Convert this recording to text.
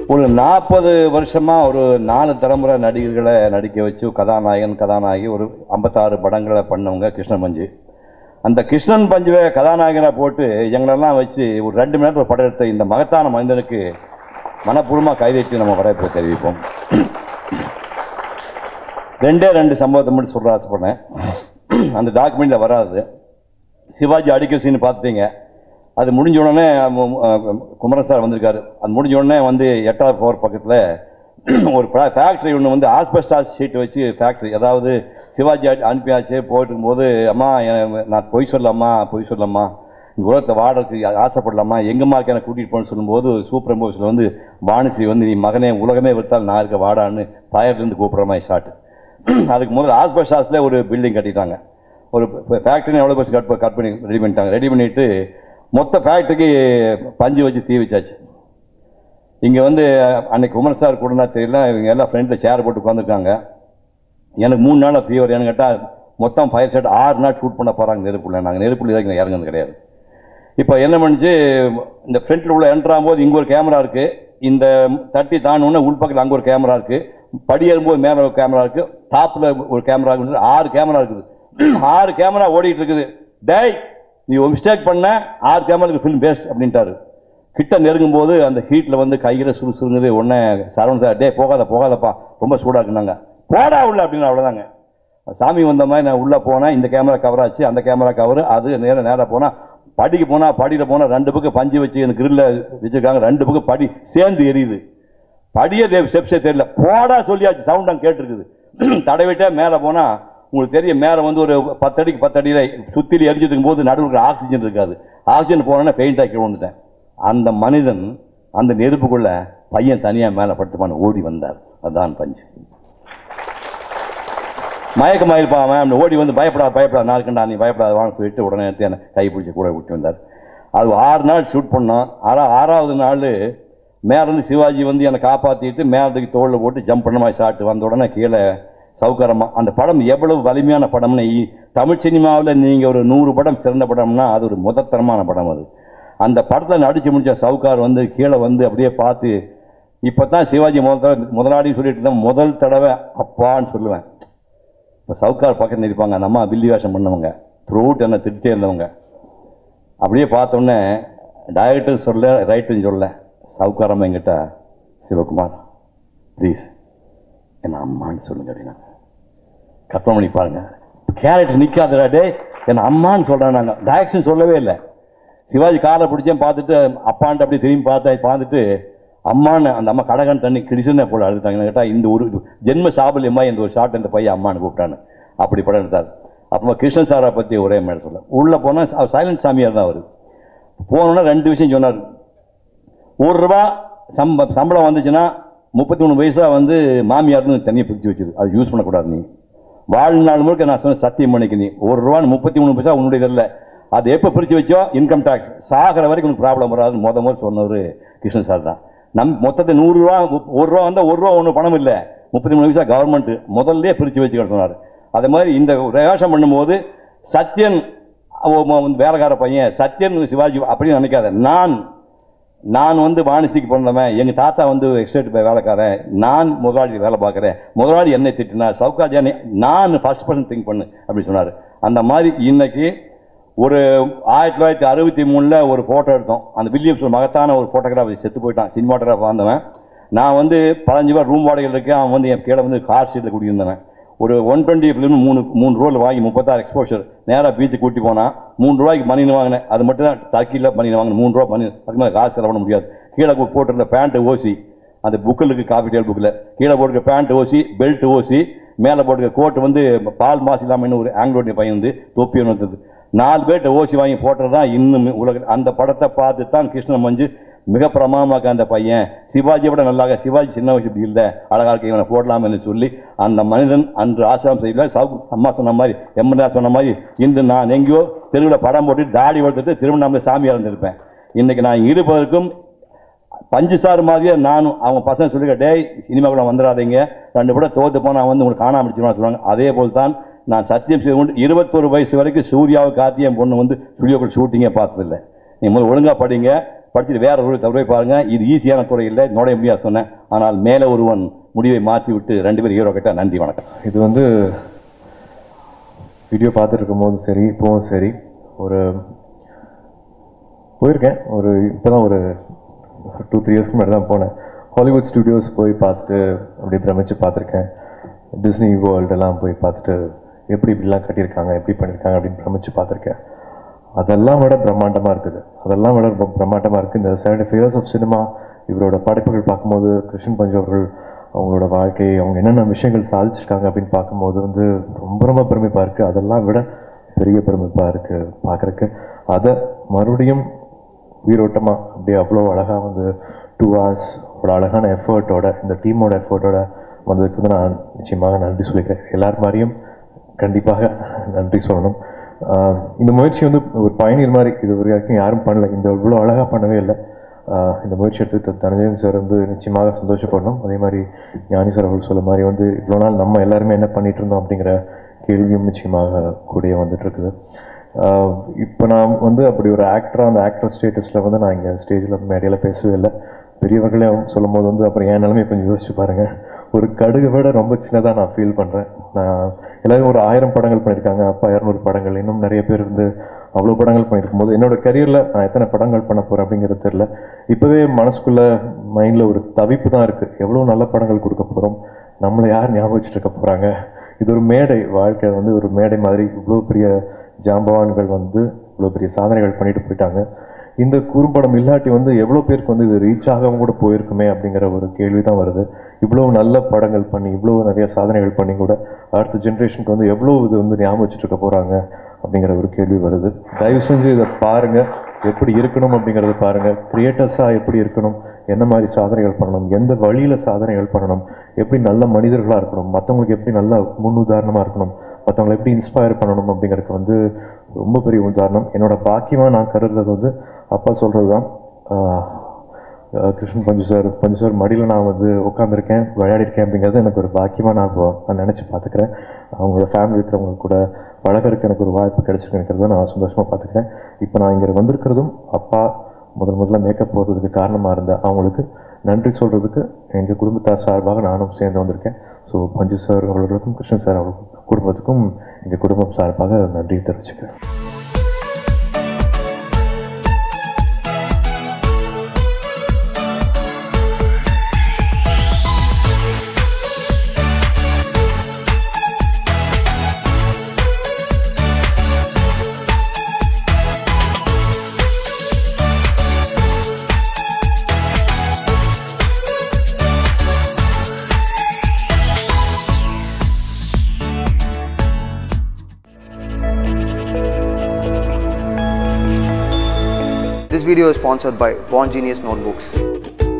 ஒரு நாற்பது வருஷமா ஒரு நாலு தலைமுறை நடிகர்களை நடிக்க வச்சு கதாநாயகன் கதாநாயகி ஒரு ஐம்பத்தாறு படங்களை பண்ணவங்க கிருஷ்ணன் பஞ்சு அந்த கிருஷ்ணன் பஞ்சுவை கதாநாயகனை போட்டு எங்களெல்லாம் வச்சு ஒரு ரெண்டு மணி நேரத்தில் ஒரு படம் எடுத்த இந்த மகத்தான மனிதனுக்கு மனப்பூர்வமாக கைதட்டி நம்ம வரவேற்பு தெரிவிப்போம் ரெண்டே ரெண்டு சம்பவத்தை மட்டும் சொல்ல ஆசைப்படேன் அந்த டாக்குமெண்ட்டில் வராது சிவாஜி அடிக்கிற சீன் பார்த்துட்டீங்க அது முடிஞ்ச உடனே மு- அஹ் குமரன் சார் வந்திருக்காரு அது முடிஞ்ச உடனே வந்து எட்டாவது ஃப்ளோர் பக்கத்தில் ஒரு ஃபேக்ட்ரி ஒன்று வந்து ஆஸ்பெஸ்டாஸ் ஷீட் வச்சு ஃபேக்ட்ரி அதாவது சிவாஜி அடி- அனுப்பியாச்சு போயிட்டு இருக்கும்போது அம்மா எ- நான் பொய் சொல்லம்மா பொய் சொல்லம்மா இந்த உலகத்தை வாடகைக்கு ஆசைப்படலாமா எங்கம்மா இருக்க எனக்கு கூட்டிகிட்டு போன்னு சொல்லும்போது சூப்பர் இம்போஸில் வந்து வாணிஸ்ரீ வந்து நீ மகனே உலகமே விற்றால் நான் இருக்க வாடான்னு ஃபயர்லேருந்து கூப்பிட்ற மாதிரி ஷாட் அதுக்கு முதல்ல ஆஸ்பெஸ்டாஸில் ஒரு பில்டிங் கட்டிட்டாங்க ஒரு ஃபேக்ட்ரி எவ்வளோ பஸ் கட் கட் பண்ணி ரெடி பண்ணிட்டாங்க ரெடி பண்ணிட்டு மொத்த ஃபேக்ட்ரிக்கு பஞ்சு வச்சு தீ வச்சாச்சு இங்கே வந்து அன்னைக்கு குமரன் சார் கூடனா தெரியல இவங்க எல்லாம் ஃப்ரெண்டில் சேர் போட்டு உட்காந்துருக்காங்க எனக்கு மூணு நாள் ஃபீவர் ஏன்னு கேட்டால் மொத்தம் ஃபயர் செட் ஆறு நாள் ஷூட் பண்ண போகிறாங்க நெருப்புல நாங்கள் நெருப்புல இறங்க இறங்குறது கிடையாது இப்போ என்ன பண்ணுச்சு இந்த ஃப்ரண்ட்டில் உள்ள என்ட்ரு ஆகும்போது இங்கே ஒரு கேமரா இருக்குது இந்த தட்டி தாண்டோன்னே உள்பக்கத்தில் அங்கே ஒரு கேமரா இருக்குது படி ஏறும்போது மேலே ஒரு கேமரா இருக்குது டாப்பில் ஒரு கேமரா இருக்குது ஆறு கேமரா இருக்குது ஆறு கேமரா ஓடிட்டு இருக்குது டேய் நீ ஒரு மிஸ்டேக் பண்ண ஆறு கேமராக்கு ஃபிலிம் பேஸ்ட் அப்படின்ட்டாரு கிட்ட நெருங்கும் போது அந்த ஹீட்டில் வந்து கையில் சுறு சுருங்குது உடனே சரவணன் சார் டே போகாத போகாதப்பா ரொம்ப சூடாக இருக்குனாங்க போடா உள்ள அப்படின்னு அவ்வளோதாங்க சாமி வந்த மாதிரி நான் உள்ளே போனேன் இந்த கேமரா கவர் ஆச்சு அந்த கேமரா கவர் அது நேரம் நேராக போனால் படிக்கு போனால் படியில் போனால் ரெண்டு பக்கம் பஞ்சு வச்சு அந்த கிரில்ல வச்சுருக்காங்க ரெண்டு பக்கம் படி சேர்ந்து எரியுது படியே ஸ்டெப்ஸே தெரியல போடா சொல்லியாச்சு சவுண்ட் அங்கே கேட்டிருக்குது தடவிட்டே மேலே போனால் உங்களுக்கு தெரியும் மேலே வந்து ஒரு பத்தடிக்கு பத்தடியில் சுற்றில எரிஞ்சிருக்கும் போது நடுவுக்கு ஆக்சிஜன் இருக்காது ஆக்சிஜன் போனோன்னே பெயிண்ட் ஆக்கி வந்துட்டேன் அந்த மனிதன் அந்த நெருப்புக்குள்ள பையன் தனியாக மேலே படுத்துப்பான்னு ஓடி வந்தார் அதான் பஞ்சு மயக்கமாயிருப்பான் அவன் அப்படி ஓடி வந்து பயப்படாத பயப்படாத நான் இருக்கண்டா நீ பயப்படாத வாங்க சொல்லிட்டு உடனே எடுத்து என்னை கை பிடிச்சி கூட விட்டு வந்தார் அது ஆறு நாள் ஷூட் பண்ணோம் ஆறா ஆறாவது நாள் மேலேருந்து சிவாஜி வந்து என்னை காப்பாற்றிட்டு மேலத்துக்கு தோளில் போட்டு ஜம்ப் பண்ண மாதிரி ஷாட்டு வந்த உடனே கீழே சௌகரமா அந்த படம் எவ்வளவு வலிமையான படம்னு இ- தமிழ் சினிமாவில் நீங்கள் ஒரு நூறு படம் சிறந்த படம்னா அது ஒரு முதத்தரமான படம் அது அந்த படத்தில் நடிச்சு முடிச்ச சவுகார் வந்து கீழே வந்து அப்படியே பார்த்து இப்போ தான் சிவாஜி முதல் தடவை முதலாளி சொல்லிட்டு இருந்தேன் முதல் தடவை அப்பான்னு சொல்லுவேன் இப்போ சவுக்கார் பக்கத்தில் இருப்பாங்க அந்த அம்மா வில்லி வேஷம் பண்ணவங்க த்ரூட் என்ன திட்டே இருந்தவங்க அப்படியே பார்த்தோன்னே டைரக்டர் சொல்ல ரைட்டர்னு சொல்ல சவுக்காரம்மா என்கிட்ட சிவகுமார் ப்ளீஸ் என்ன அம்மான்னு சொல்லுங்க அப்படின்னா கற்பனை பண்ணி பாருங்க கேரக்டர் நிற்காதடா டே என்ன அம்மான்னு சொல்கிறேன் நாங்கள் டைரக்ஷன் சொல்லவே இல்லை சிவாஜி காலை பிடிச்சேன் பார்த்துட்டு அப்பான்ட்டு அப்படியே திரும்பி பார்த்தேன் பார்த்துட்டு அம்மான்னு அந்த அம்மா கடகன் தண்ணி கிடிச்சுன்னு போல அழுதுட்டாங்க கேட்டால் இந்த ஒரு ஜென்ம சாபல்யமா இந்த ஒரு ஷாட் இந்த பையன் அம்மான்னு கூப்பிட்டான்னு அப்படி படம் எடுத்தார் அப்புறமா கிருஷ்ணன் சாரை பற்றி ஒரே மேடம் சொல்ல உள்ளே போனால் அவர் சைலண்ட் சாமியார் தான் அவர் போனோன்னா ரெண்டு விஷயம் சொன்னார் ஒரு ரூபா சம்ப சம்பளம் வந்துச்சுன்னா முப்பத்தி மூணு பைசா வந்து மாமியார்னு தனியாக பிரித்து வச்சுது அது யூஸ் பண்ணக்கூடாது நீ வாழ்நாள் முழுக்க நான் சொன்ன சத்தியம் பண்ணிக்க நீ ஒரு ரூபான்னு முப்பத்தி மூணு பைசா உன்னுடைய இல்லை அது எப்போ பிரித்து வச்சோ இன்கம் டேக்ஸ் சாகிற வரைக்கும் உனக்கு ப்ராப்ளம் வராது முத முதல் சொன்னவர் கிருஷ்ணன் சார் தான் நம் மொத்தத்தை நூறுரூவா ஒரு ரூபா வந்தால் ஒரு ரூபா ஒன்றும் பணம் இல்லை முப்பத்தி மூணு பைசா கவர்மெண்ட் முதல்ல பிரித்து வச்சுக்க சொன்னார் அதே மாதிரி இந்த ரேஷன் பண்ணும்போது சத்யன் அவன் வந்து வேலைக்கார பையன் சத்யன் சிவாஜி அப்படின்னு நினைக்காத நான் நான் வந்து வாணிசிக்கு பிறந்தவன் எங்கள் தாத்தா வந்து எக்ஸ்டேட் வேலைக்காரன் நான் முதலாளி வேலை பார்க்குறேன் முதலாளி என்னை திட்டினார் சவுகாஜ் என்னை நான் ஃபர்ஸ்ட் பர்சன் திங்க் பண்ணு அப்படின்னு சொன்னார் அந்த மாதிரி இன்னைக்கு ஒரு ஆயிரத்தி தொள்ளாயிரத்தி அறுபத்தி மூணில் ஒரு ஃபோட்டோ எடுத்தோம் அந்த வில்லியம்ஸ் ஒரு மகத்தான ஒரு ஃபோட்டோகிராஃபர் செத்து போயிட்டான் சினிமாட்டோகிராஃபர் வந்தவன் நான் வந்து பதினஞ்சு ரூபா ரூம் வாடகையில் இருக்கேன் அவன் வந்து என் கீழே வந்து கார் சீட்டில் குடியிருந்தவன் ஒரு ஒன் டுவெண்ட்டி ஃபிலிம் மூணு மூணு ரோல் வாங்கி முப்பத்தாறு எக்ஸ்போஷர் நேராக பீச்சுக்கு கூட்டி போனால் மூணு ரூபாய்க்கு மணின்னு வாங்கினேன் அது மட்டும் தான் டர்க்கியில் மணின்னு வாங்கினேன் மூணு ரூபா மணி அதுக்கு மேலே காசு செலவு பண்ண முடியாது கீழே கு- போட்டிருந்த பேண்ட்டு ஓசி அந்த புக்கில் இருக்கு காஃபி டேல் புக்கில் கீழே போட்டுக்க பேண்ட் ஓசி பெல்ட் ஓசி மேலே போட்டுக்க கோட் வந்து பால் மாசு இல்லாமல் இன்னும் ஒரு ஆங்கிலோடைய பையன் வந்து தொப்பி ஒன்று வந்தது நாலு பேர்ட்ட ஓசி வாங்கி போட்டது தான் இன்னும் உலக அந்த படத்தை பார்த்து தான் கிருஷ்ணன் மஞ்சு மிக பிரமாமாக்க அந்த பையன் சிவாஜியை விட நல்லாக சிவாஜி சின்ன வயசு இப்படி இல்லை அழகா இருக்க இவனை போடலாம்னு சொல்லி அந்த மனிதன் அன்று ஆசிரம் செய்யல சவு அம்மா சொன்ன மாதிரி எம்எல்ஏ சொன்ன மாதிரி இன்று நான் எங்கேயோ தெருவில் படம் போட்டு தாடி வளர்த்துட்டு திருவண்ணாமலை சாமியாக இருந்திருப்பேன் இன்னைக்கு நான் இருப்பதற்கும் பஞ்சு சார் மாதிரியே நானும் அவங்க பசங்க சொல்லிக்க டேய் சினிமாக்குள்ள வந்துடாதீங்க ரெண்டு படம் தோத்து போனால் வந்து உங்களுக்கு காணாம அடிச்சிருவான்னு சொல்லுவாங்க அதே போல் தான் நான் சத்தியம் செய்து கொண்டு இருபத்தொரு வயசு வரைக்கும் சூர்யாவை காத்தி என் பொண்ணு வந்து ஸ்டுடியோக்குள் ஷூட்டிங்கே பார்த்ததில்லை நீங்கள் முதல்ல ஒழுங்காக படிங்க படிச்சுட்டு வேற ஒரு துறை பாருங்க இது ஈஸியான துறை இல்லை நுழைய முடியாது சொன்னேன் ஆனால் மேலே ஒருவன் முடிவை மாற்றி விட்டு ரெண்டு பேரும் ஹீரோ கிட்ட நன்றி வணக்கம் இது வந்து வீடியோ பார்த்துட்டு இருக்கும்போதும் சரி இப்போவும் சரி ஒரு போயிருக்கேன் ஒரு இப்போ தான் ஒரு டூ த்ரீ இயர்ஸ்க்கு முன்னாடி தான் போனேன் ஹாலிவுட் ஸ்டுடியோஸ் போய் பார்த்துட்டு அப்படியே பிரமிச்சு பார்த்துருக்கேன் டிஸ்னி வேர்ல்டெல்லாம் போய் பார்த்துட்டு எப்படி இப்படிலாம் கட்டியிருக்காங்க எப்படி பண்ணியிருக்காங்க அப்படின்னு பிரமிச்சு பார்த்துருக்கேன் அதெல்லாம் விட பிரம்மாண்டமாக இருக்குது அதெல்லாம் விட ரொம்ப பிரம்மாண்டமாக இருக்குது இந்த seventy five years of cinema இவரோட படைப்புகள் பார்க்கும்போது கிருஷ்ணன் பஞ்சு அவர்கள் அவங்களோட வாழ்க்கை அவங்க என்னென்ன விஷயங்கள் சாதிச்சிருக்காங்க அப்படின்னு பார்க்கும்போது வந்து ரொம்ப ரொம்ப பெருமைப்பாக இருக்குது அதெல்லாம் விட பெரிய பெருமைப்பாக இருக்குது பார்க்குறக்கு அதை மறுபடியும் உயிரோட்டமாக அப்படியே அவ்வளோ அழகாக வந்து டூ ஹவர்ஸ் ஒரு அழகான எஃபர்ட்டோட இந்த டீமோட எஃபர்ட்டோட வந்ததுக்கு வந்து நான் நிச்சயமாக நன்றி சொல்லிக்கிறேன் எல்லார் மாதிரியும் கண்டிப்பாக நன்றி சொல்லணும் ஆஹ் இந்த முயற்சி வந்து ஒரு பயணியர் மாதிரி இது வரைக்கும் யாரும் பண்ணல இந்த இவ்வளோ அழகாக பண்ணவே இல்லை ஆஹ் இந்த முயற்சி எடுத்து தனஞ்சயன் சார் வந்து நிச்சயமாக சந்தோஷப்படணும் அதே மாதிரி ஞானி சார் அவர்கள் சொல்ல மாதிரி வந்து இவ்வளோ நாள் நம்ம எல்லாருமே என்ன பண்ணிட்டு இருந்தோம் அப்படிங்கிற கேள்வியும் நிச்சயமாக கூடிய வந்துட்டு இருக்குது இப்போ நான் வந்து அப்படி ஒரு ஆக்டராக அந்த ஆக்டர் ஸ்டேட்டஸில் வந்து நான் இங்கே ஸ்டேஜில் மேடையில் பேசவே இல்லை பெரியவர்களே சொல்லும் போது வந்து அப்புறம் என் நிலைமையை கொஞ்சம் யோசிச்சு பாருங்கள் ஒரு கடுகு விட ரொம்ப சின்னதாக நான் ஃபீல் பண்ணுறேன் நான் எல்லாரும் ஒரு ஆயிரம் படங்கள் பண்ணியிருக்காங்க அப்பா இரநூறு படங்கள் இன்னும் நிறைய பேர் வந்து அவ்வளோ படங்கள் பண்ணியிருக்கும் போது என்னோட கரியரில் நான் எத்தனை படங்கள் பண்ண போகிறேன் அப்படிங்கிறது தெரில இப்போவே மனசுக்குள்ளே மைண்டில் ஒரு தவிப்பு தான் இருக்குது எவ்வளோ நல்ல படங்கள் கொடுக்க போகிறோம் நம்மளை யார் ஞாபகம் வச்சுட்டு இருக்க போகிறாங்க இது ஒரு மேடை வாழ்க்கை வந்து ஒரு மேடை மாதிரி இவ்வளோ பெரிய ஜாம்பவான்கள் வந்து இவ்வளோ பெரிய சாதனைகள் பண்ணிட்டு போயிட்டாங்க இந்த குறும்படம் இல்லாட்டி வந்து எவ்வளோ பேருக்கு வந்து இது ரீச் ஆகாம கூட போயிருக்குமே அப்படிங்கிற ஒரு கேள்வி தான் வருது இவ்வளோ நல்ல படங்கள் பண்ணி இவ்வளோ நிறைய சாதனைகள் பண்ணி கூட அடுத்த ஜென்ரேஷனுக்கு வந்து எவ்வளோ இது வந்து ஞாபகம் வச்சுட்டு இருக்க போகிறாங்க அப்படிங்கிற ஒரு கேள்வி வருது தயவு செஞ்சு இதை பாருங்க எப்படி இருக்கணும் அப்படிங்கிறத பாருங்க கிரியேட்டர்ஸாக எப்படி இருக்கணும் என்ன மாதிரி சாதனைகள் பண்ணணும் எந்த வழியில் சாதனைகள் பண்ணணும் எப்படி நல்ல மனிதர்களாக இருக்கணும் மற்றவங்களுக்கு எப்படி நல்ல முன் உதாரணமாக இருக்கணும் மற்றவங்களை எப்படி இன்ஸ்பயர் பண்ணணும் அப்படிங்கிறதுக்கு வந்து ரொம்ப பெரிய உதாரணம் என்னோட பாக்கியமாக நான் கருதுறது வந்து அப்பா சொல்கிறது தான் கிருஷ்ணன் பஞ்சு சார் பஞ்சு சார் மடியில் நான் வந்து உட்காந்துருக்கேன் விளையாடிருக்கேன் அப்படிங்கிறது எனக்கு ஒரு பாக்கியமாக நான் இப்போ நான் நினச்சி பார்த்துக்கிறேன் அவங்களோட ஃபேமிலி இருக்கிறவங்க கூட பழகறதுக்கு எனக்கு ஒரு வாய்ப்பு கிடைச்சிருக்குங்கிறத நான் சந்தோஷமாக பார்த்துக்கிறேன் இப்போ நான் இங்கே வந்திருக்கிறதும் அப்பா முதல் முதல்ல மேக்கப் போடுறதுக்கு காரணமாக இருந்த அவங்களுக்கு நன்றி சொல்கிறதுக்கு எங்கள் குடும்பத்தார் சார்பாக நானும் சேர்ந்து வந்திருக்கேன் ஸோ பஞ்சு சார் அவர்களுக்கும் கிருஷ்ணன் சார் அவர்களுக்கும் குடும்பத்துக்கும் எங்கள் குடும்பம் சார்பாக நன்றி தெரிவிச்சுக்கிறேன் This video is sponsored by Born Genius Notebooks.